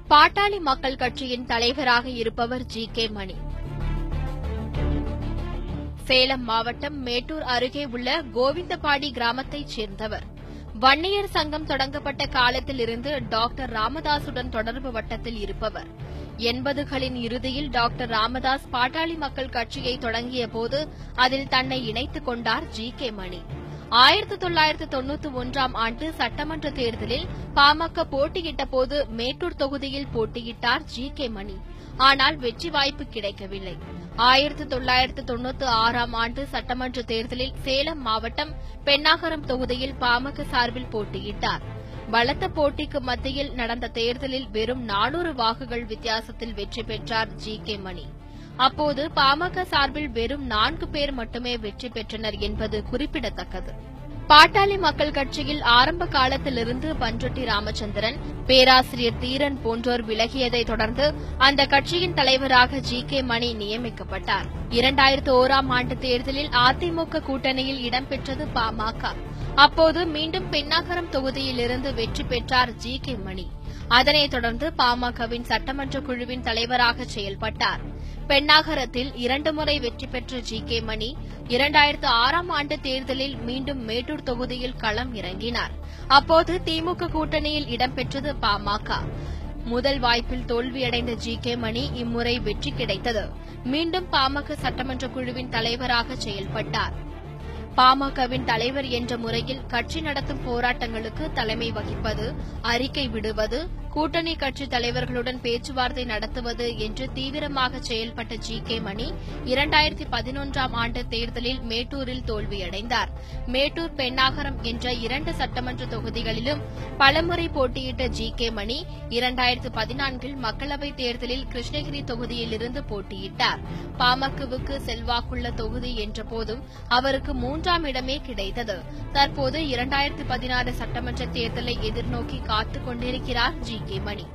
பாட்டாளி மக்கள் கட்சியின் தலைவராக இருப்பவர் ஜி கே மணி சேலம் மாவட்டம் மேட்டூர் அருகே உள்ள கோவிந்தபாடி கிராமத்தைச் சேர்ந்தவர் வன்னியர் சங்கம் தொடங்கப்பட்ட காலத்தில் இருந்து டாக்டர் ராமதாசுடன் தொடர்பு வட்டத்தில் இருப்பவர் எண்பதுகளின் இறுதியில் டாக்டர் ராமதாஸ் பாட்டாளி மக்கள் கட்சியை தொடங்கிய போது அதில் தன்னை இணைத்துக் கொண்டார் ஜி கே மணி ஆயிரத்து தொள்ளாயிரத்து தொன்னூத்தி ஒன்றாம் ஆண்டு சட்டமன்ற தேர்தலில் பாமக போட்டியிட்ட போது மேட்டூர் தொகுதியில் போட்டியிட்டார் ஜி கே மணி ஆனால் வெற்றி வாய்ப்பு கிடைக்கவில்லை ஆயிரத்து தொள்ளாயிரத்து தொன்னூத்தி ஆறாம் ஆண்டு சட்டமன்ற தேர்தலில் சேலம் மாவட்டம் பெண்ணாகரம் தொகுதியில் பாமக சார்பில் போட்டியிட்டார் பலத்த போட்டிக்கு மத்தியில் நடந்த தேர்தலில் வெறும் நானூறு வாக்குகள் வித்தியாசத்தில் வெற்றி பெற்றார் ஜி கே மணி அப்போது பாமக சார்பில் வெறும் நான்கு பேர் மட்டுமே வெற்றி பெற்றனர் என்பது குறிப்பிடத்தக்கது பாட்டாளி மக்கள் கட்சியில் ஆரம்ப காலத்திலிருந்து பன்ருட்டி ராமச்சந்திரன் பேராசிரியர் தீரன் போன்றோர் விலகியதை தொடர்ந்து அந்த கட்சியின் தலைவராக ஜி கே மணி நியமிக்கப்பட்டார் இரண்டாயிரத்து ஓராம் ஆண்டு தேர்தலில் அதிமுக கூட்டணியில் இடம்பெற்றது பாமக அப்போது மீண்டும் பெண்ணாகரம் தொகுதியிலிருந்து வெற்றி பெற்றார் ஜி கே மணி அதனைத் தொடர்ந்து பாமகவின் சட்டமன்ற குழுவின் தலைவராக செயல்பட்டார் பெண்ணாகரத்தில் இரண்டு முறை வெற்றி பெற்ற ஜி கே மணி இரண்டாயிரத்து ஆறாம் ஆண்டு தேர்தலில் மீண்டும் மேட்டூர் தொகுதியில் களம் இறங்கினார் அப்போது திமுக கூட்டணியில் இடம்பெற்றது பாமக முதல் வாய்ப்பில் தோல்வியடைந்த ஜி கே மணி இம்முறை வெற்றி கிடைத்தது மீண்டும் பாமக சட்டமன்ற குழுவின் தலைவராக செயல்பட்டார் பாமகவின் தலைவர் என்ற முறையில் கட்சி நடத்தும் போராட்டங்களுக்கு தலைமை வகிப்பது அறிக்கை விடுவது கூட்டணி கட்சி தலைவர்களுடன் பேச்சுவார்த்தை நடத்துவது என்று தீவிரமாக செயல்பட்ட ஜி கே மணி இரண்டாயிரத்தி பதினொன்றாம் ஆண்டு தேர்தலில் மேட்டூரில் தோல்வியடைந்தார் மேட்டூர் பெண்ணாகரம் என்ற இரண்டு சட்டமன்ற தொகுதிகளிலும் பலமுறை போட்டியிட்ட ஜி கே மணி இரண்டாயிரத்து பதினான்கில் மக்களவைத் தேர்தலில் கிருஷ்ணகிரி தொகுதியிலிருந்து போட்டியிட்டார் பாமகவுக்கு செல்வாக்குள்ள தொகுதி என்ற போதும் அவருக்கு மூன்றாம் இடமே கிடைத்தது தற்போது இரண்டாயிரத்து பதினாறு சட்டமன்ற தேர்தலை எதிர்நோக்கி காத்துக் கொண்டிருக்கிறார் ஜி கே மணி